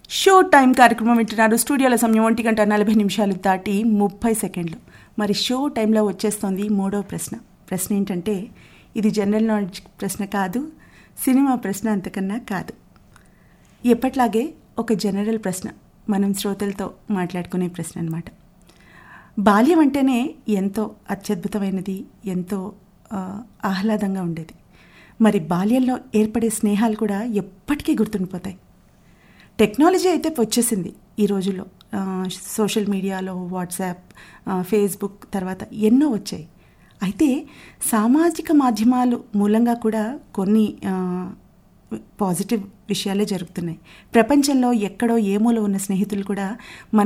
show time కార్యక్రమం వింటున్నారు స్టూడియోల సమయం ఒంటి గంట నలభై నిమిషాలు దాటి ముప్పై సెకండ్లు మరి షో టైంలో వచ్చేస్తోంది మూడో ప్రశ్న ప్రశ్న ఏంటంటే ఇది జనరల్ నాలెడ్జ్ ప్రశ్న కాదు సినిమా ప్రశ్న అంతకన్నా కాదు ఎప్పట్లాగే ఒక జనరల్ ప్రశ్న మనం శ్రోతలతో మాట్లాడుకునే ప్రశ్న అనమాట బాల్యం అంటేనే ఎంతో అత్యద్భుతమైనది ఎంతో ఆ, ఆహ్లాదంగా ఉండేది మరి బాల్యంలో ఏర్పడే స్నేహాలు కూడా ఎప్పటికీ గుర్తుండిపోతాయి టెక్నాలజీ అయితే వచ్చేసింది ఈ రోజుల్లో ఆ, సోషల్ మీడియాలో వాట్సాప్ ఆ, ఫేస్బుక్ తర్వాత ఎన్నో వచ్చాయి అయితే సామాజిక మాధ్యమాలు మూలంగా కూడా కొన్ని ఆ, పాజిటివ్ విషయాలే జరుగుతున్నాయి ప్రపంచంలో ఎక్కడో ఏ మూల ఉన్న స్నేహితులు కూడా మన